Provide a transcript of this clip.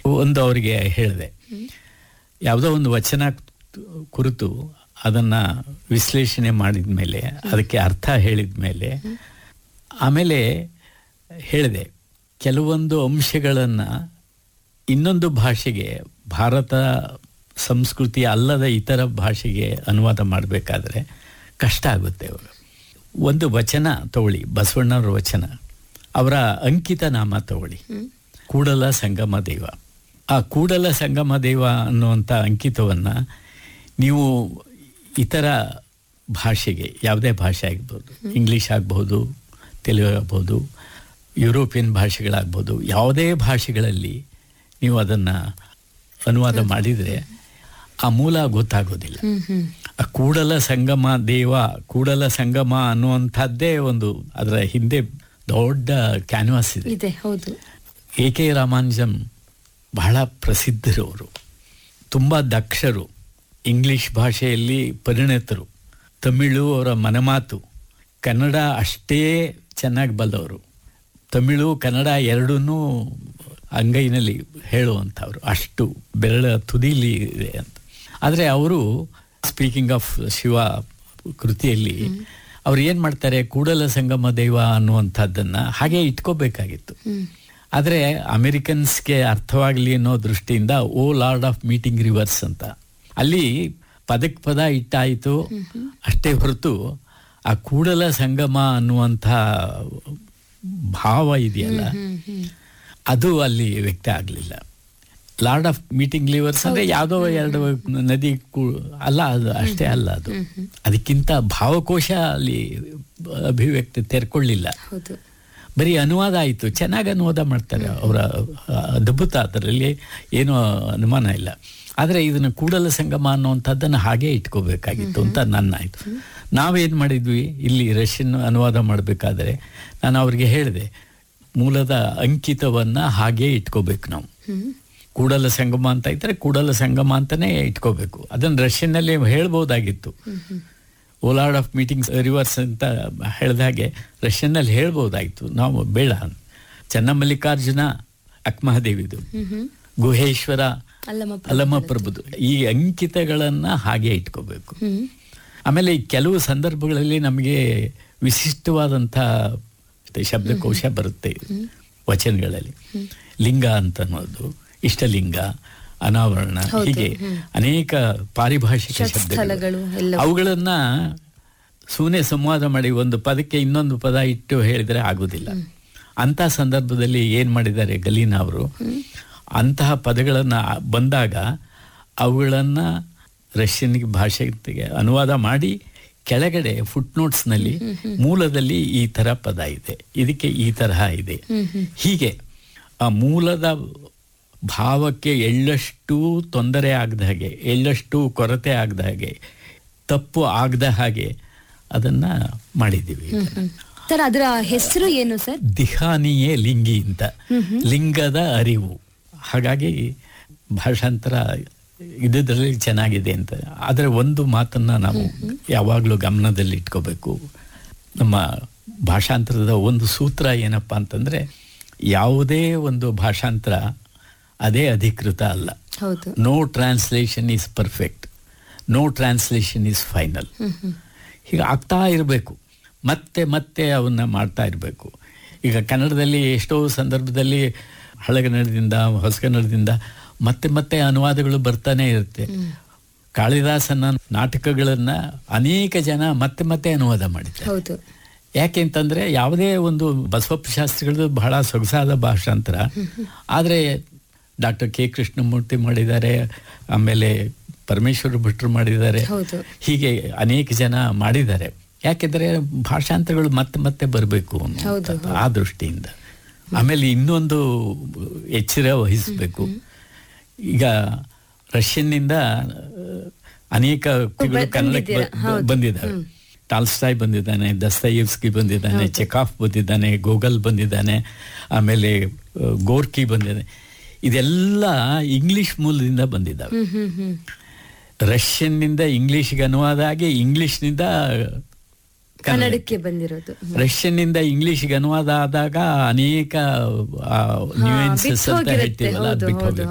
ಒಂದು ಅವರಿಗೆ ಹೇಳಿದೆ ಯಾವುದೋ ಒಂದು ವಚನ ಕುರಿತು ಅದನ್ನ ವಿಶ್ಲೇಷಣೆ ಮಾಡಿದ ಮೇಲೆ ಅದಕ್ಕೆ ಅರ್ಥ ಹೇಳಿದ ಮೇಲೆ ಆಮೇಲೆ ಹೇಳಿದೆ ಕೆಲವೊಂದು ಅಂಶಗಳನ್ನು ಇನ್ನೊಂದು ಭಾಷೆಗೆ ಭಾರತ ಸಂಸ್ಕೃತಿ ಅಲ್ಲದ ಇತರ ಭಾಷೆಗೆ ಅನುವಾದ ಮಾಡಬೇಕಾದ್ರೆ ಕಷ್ಟ ಆಗುತ್ತೆ ಅವರು ಒಂದು ವಚನ ತಗೊಳ್ಳಿ ಬಸವಣ್ಣವ್ರ ವಚನ ಅವರ ಅಂಕಿತ ನಾಮ ತಗೊಳ್ಳಿ ಕೂಡಲ ಸಂಗಮ ದೇವ ಆ ಕೂಡಲ ಸಂಗಮ ದೇವ ಅನ್ನುವಂಥ ಅಂಕಿತವನ್ನು ನೀವು ಇತರ ಭಾಷೆಗೆ ಯಾವುದೇ ಭಾಷೆ ಆಗ್ಬೋದು ಇಂಗ್ಲೀಷ್ ಆಗ್ಬೋದು ತೆಲುಗು ಆಗ್ಬೋದು ಯುರೋಪಿಯನ್ ಭಾಷೆಗಳಾಗ್ಬೋದು ಯಾವುದೇ ಭಾಷೆಗಳಲ್ಲಿ ನೀವು ಅದನ್ನು ಅನುವಾದ ಮಾಡಿದರೆ ಆ ಮೂಲ ಗೊತ್ತಾಗೋದಿಲ್ಲ ಆ ಕೂಡಲ ಸಂಗಮ ದೇವ ಕೂಡಲ ಸಂಗಮ ಅನ್ನುವಂಥದ್ದೇ ಒಂದು ಅದರ ಹಿಂದೆ ದೊಡ್ಡ ಕ್ಯಾನ್ವಾಸ್ ಇದೆ ಇದೆ ಹೌದು ಎ ಕೆ ರಾಮಾನುಜಂ ಬಹಳ ಪ್ರಸಿದ್ಧರು ಅವರು ತುಂಬ ದಕ್ಷರು ಇಂಗ್ಲಿಷ್ ಭಾಷೆಯಲ್ಲಿ ಪರಿಣಿತರು ತಮಿಳು ಅವರ ಮನಮಾತು ಕನ್ನಡ ಅಷ್ಟೇ ಚೆನ್ನಾಗಿ ಬಲ್ಲವರು ತಮಿಳು ಕನ್ನಡ ಎರಡನ್ನೂ ಅಂಗೈನಲ್ಲಿ ಹೇಳುವಂಥವ್ರು ಅಷ್ಟು ಬೆರಳ ತುದಿಲಿ ಇದೆ ಅಂತ ಆದರೆ ಅವರು ಸ್ಪೀಕಿಂಗ್ ಆಫ್ ಶಿವ ಕೃತಿಯಲ್ಲಿ ಅವ್ರು ಏನು ಮಾಡ್ತಾರೆ ಕೂಡಲ ಸಂಗಮ ದೈವ ಅನ್ನುವಂಥದ್ದನ್ನು ಹಾಗೆ ಇಟ್ಕೋಬೇಕಾಗಿತ್ತು ಆದರೆ ಅಮೆರಿಕನ್ಸ್ಗೆ ಅರ್ಥವಾಗಲಿ ಅನ್ನೋ ದೃಷ್ಟಿಯಿಂದ O lord of meeting rivers ಅಂತ ಅಲ್ಲಿ ಪದಕ್ ಪದ ಇಟ್ಟಾಯಿತು ಅಷ್ಟೇ ಹೊರತು ಆ ಕೂಡಲ ಸಂಗಮ ಅನ್ನುವಂಥ ಭಾವ ಇದೆಯಲ್ಲ ಅದು ಅಲ್ಲಿ ವ್ಯಕ್ತ ಆಗಲಿಲ್ಲ ಲಾರ್ಡ್ ಆಫ್ ಮೀಟಿಂಗ್ ಲಿವರ್ಸ್ ಅಂದ್ರೆ ಯಾವುದೋ ಎರಡು ನದಿ ಕು- ಅಲ್ಲ ಅದು ಅಷ್ಟೇ ಅಲ್ಲ ಅದು ಅದಕ್ಕಿಂತ ಭಾವಕೋಶ ಅಲ್ಲಿ ಅಭಿವ್ಯಕ್ತಿ ತೆರ್ಕೊಳ್ಳಿಲ್ಲ ಹೌದು ಬರೀ ಅನುವಾದ ಆಯಿತು ಚೆನ್ನಾಗಿ ಅನುವಾದ ಮಾಡ್ತಾರೆ ಅವರ ಅದ್ಭುತ ಅದರಲ್ಲಿ ಏನೂ ಅನುಮಾನ ಇಲ್ಲ ಆದರೆ ಇದನ್ನು ಕೂಡಲ ಸಂಗಮ ಅನ್ನುವಂಥದ್ದನ್ನು ಹಾಗೇ ಇಟ್ಕೋಬೇಕಾಗಿತ್ತು ಅಂತ ನನ್ನ ಆಯಿತು ನಾವೇನು ಮಾಡಿದ್ವಿ ಇಲ್ಲಿ ರಷ್ಯನ್ ಅನುವಾದ ಮಾಡಬೇಕಾದ್ರೆ ನಾನು ಅವ್ರಿಗೆ ಹೇಳಿದೆ ಮೂಲದ ಅಂಕಿತವನ್ನು ಹಾಗೇ ಇಟ್ಕೋಬೇಕು ನಾವು ಕೂಡಲ ಸಂಗಮ ಅಂತ ಇದ್ದರೆ ಕೂಡಲ ಸಂಗಮ ಅಂತಲೇ ಇಟ್ಕೋಬೇಕು ಅದನ್ನು ರಷ್ಯನ್ನಲ್ಲಿ ಹೇಳ್ಬೋದಾಗಿತ್ತು ಓಲಾರ್ಡ್ ಆಫ್ ಮೀಟಿಂಗ್ಸ್ ರಿವರ್ಸ್ ಅಂತ ಹೇಳಿದ ಹಾಗೆ ರಷ್ಯನ್ನಲ್ಲಿ ಹೇಳ್ಬೋದಾಗಿತ್ತು ನಾವು ಬೇಡ ಚನ್ನಮಲ್ಲಿಕಾರ್ಜುನ ಅಕ್ಮಹದೇವಿದು ಗುಹೇಶ್ವರ ಅಲ್ಲಮ ಅಲ್ಲಮ ಪ್ರಭುದು ಈ ಅಂಕಿತಗಳನ್ನ ಹಾಗೆ ಇಟ್ಕೋಬೇಕು ಆಮೇಲೆ ಈ ಕೆಲವು ಸಂದರ್ಭಗಳಲ್ಲಿ ನಮಗೆ ವಿಶಿಷ್ಟವಾದಂಥ ಶಬ್ದಕೋಶ ಬರುತ್ತೆ ವಚನಗಳಲ್ಲಿ ಲಿಂಗ ಅಂತ ಅನ್ನೋದು ಇಷ್ಟಲಿಂಗ ಅನಾವರಣ ಹೀಗೆ ಅನೇಕ ಪಾರಿಭಾಷಿಕ ಶಬ್ದಗಳು ಸ್ಥಳಗಳು ಎಲ್ಲ ಅವುಗಳನ್ನ ಸುಮ್ಮನೆ ಸಂವಾದ ಮಾಡಿ ಒಂದು ಪದಕ್ಕೆ ಇನ್ನೊಂದು ಪದ ಇಟ್ಟು ಹೇಳಿದರೆ ಆಗುದಿಲ್ಲ ಅಂತ ಸಂದರ್ಭದಲ್ಲಿ ಏನ್ ಮಾಡಿದ್ದಾರೆ ಗಲೀನಾ ಅವರು ಅಂತಹ ಪದಗಳನ್ನ ಬಂದಾಗ ಅವುಗಳನ್ನ ರಷ್ಯನ್ ಭಾಷೆಗೆ ಅನುವಾದ ಮಾಡಿ ಕೆಳಗಡೆ ಫುಟ್ ನಲ್ಲಿ ಮೂಲದಲ್ಲಿ ಈ ತರ ಪದ ಇದೆ ಇದಕ್ಕೆ ಈ ತರಹ ಇದೆ ಹೀಗೆ ಆ ಮೂಲದ ಭಾವಕ್ಕೆ ಎಳ್ಳಷ್ಟು ತೊಂದರೆ ಆಗದ ಹಾಗೆ ಎಳ್ಳಷ್ಟು ಕೊರತೆ ಆಗದ ಹಾಗೆ ತಪ್ಪು ಆಗದ ಹಾಗೆ ಅದನ್ನ ಮಾಡಿದ್ದೀವಿ ಸರ್ ಅದರ ಹೆಸರು ಏನು ಸರ್ ದಿಹಾನಿಯೇ ಲಿಂಗಿ ಅಂತ ಲಿಂಗದ ಅರಿವು ಹಾಗಾಗಿ ಭಾಷಾಂತರ ಇದ್ರಲ್ಲಿ ಚೆನ್ನಾಗಿದೆ ಅಂತ ಆದರೆ ಒಂದು ಮಾತನ್ನ ನಾವು ಯಾವಾಗಲೂ ಗಮನದಲ್ಲಿ ಇಟ್ಕೋಬೇಕು ನಮ್ಮ ಭಾಷಾಂತರದ ಒಂದು ಸೂತ್ರ ಏನಪ್ಪಾ ಅಂತಂದ್ರೆ ಯಾವುದೇ ಒಂದು ಭಾಷಾಂತರ ಅದೇ ಅಧಿಕೃತ ಅಲ್ಲ ಹೌದು no translation is perfect no translation is final ಹೀಗೆ ಆಗ್ತಾ ಇರಬೇಕು ಮತ್ತೆ ಮತ್ತೆ ಅವನ್ನ ಮಾಡ್ತಾ ಇರಬೇಕು ಈಗ ಕನ್ನಡದಲ್ಲಿ ಎಷ್ಟೋ ಸಂದರ್ಭದಲ್ಲಿ ಹಳಗನ್ನಡದಿಂದ ಹೊಸಗನ್ನಡದಿಂದ ಮತ್ತೆ ಮತ್ತೆ ಅನುವಾದಗಳು ಬರ್ತಾನೆ ಇರುತ್ತೆ ಕಾಳಿದಾಸನ ನಾಟಕಗಳನ್ನ ಅನೇಕ ಜನ ಮತ್ತೆ ಮತ್ತೆ ಅನುವಾದ ಮಾಡಿದ್ದಾರೆ ಹೌದು ಯಾಕೆ ಅಂತಂದ್ರೆ ಯಾವುದೇ ಒಂದು ಬಸವಪ್ಪ ಶಾಸ್ತ್ರಿಗಳದ್ದು ಬಹಳ ಸೊಗಸಾದ ಭಾಷಾಂತರ ಆದರೆ ಡಾಕ್ಟರ್ ಕೆ ಕೃಷ್ಣಮೂರ್ತಿ ಮಾಡಿದ್ದಾರೆ ಆಮೇಲೆ ಪರಮೇಶ್ವರ ಭಟ್ರು ಮಾಡಿದ್ದಾರೆ ಹೌದು. ಹೀಗೆ ಅನೇಕ ಜನ ಮಾಡಿದ್ದಾರೆ ಯಾಕೆಂದ್ರೆ ಭಾಷಾಂತರಗಳು ಮತ್ತೆ ಮತ್ತೆ ಬರಬೇಕು ಹೌದು, ಆ ದೃಷ್ಟಿಯಿಂದ ಆಮೇಲೆ ಇನ್ನೊಂದು ಎಚ್ಚರ ವಹಿಸಬೇಕು ಈಗ ರಷ್ಯನ್ನಿಂದ ಅನೇಕ ಕೃತಿಗಳು ಕನ್ನಡಕ್ಕೆ ಬ- ಹೌದು. ಬಂದಿದ್ದಾವೆ ಟಾಲ್ಸ್ಟಾಯ್ ಬಂದಿದ್ದಾನೆ ದಸ್ತಯೇವ್ಸ್ಕಿ ಬಂದಿದ್ದಾನೆ ಚೆಕಾಫ್ ಬಂದಿದ್ದಾನೆ ಗೋಗಲ್ ಬಂದಿದ್ದಾನೆ ಆಮೇಲೆ ಆ, ಗೋರ್ಕಿ ಬಂದಿದ್ದಾನೆ ಇದೆಲ್ಲ ಇಂಗ್ಲಿಷ್ ಮೂಲದಿಂದ ಬಂದಿದ್ದಾವೆ ಹ್ಮ್ ಹ್ಮ್ ಹ್ಮ್ ರಷ್ಯನ್ನಿಂದ ಇಂಗ್ಲಿಷ್ಗೆ ಅನುವಾದ ಆಗಿ ಇಂಗ್ಲಿಷ್ನಿಂದ ಕನ್ನಡಕ್ಕೆ ಬಂದಿರೋದು ರಷ್ಯನ್ನಿಂದ ಇಂಗ್ಲಿಷ್ಗೆ ಅನುವಾದ ಆದಾಗ ಅನೇಕ ನ್ಯೂಯೆನ್ಸಸ್ ಅಂತ ಬಿಟ್ಟೋಗಿರುತ್ತೆ. ಹೇಳ್ತೀವಲ್ಲ ಅದು ಹೌದು, ಬಿಟ್ಟು ಹೌದು.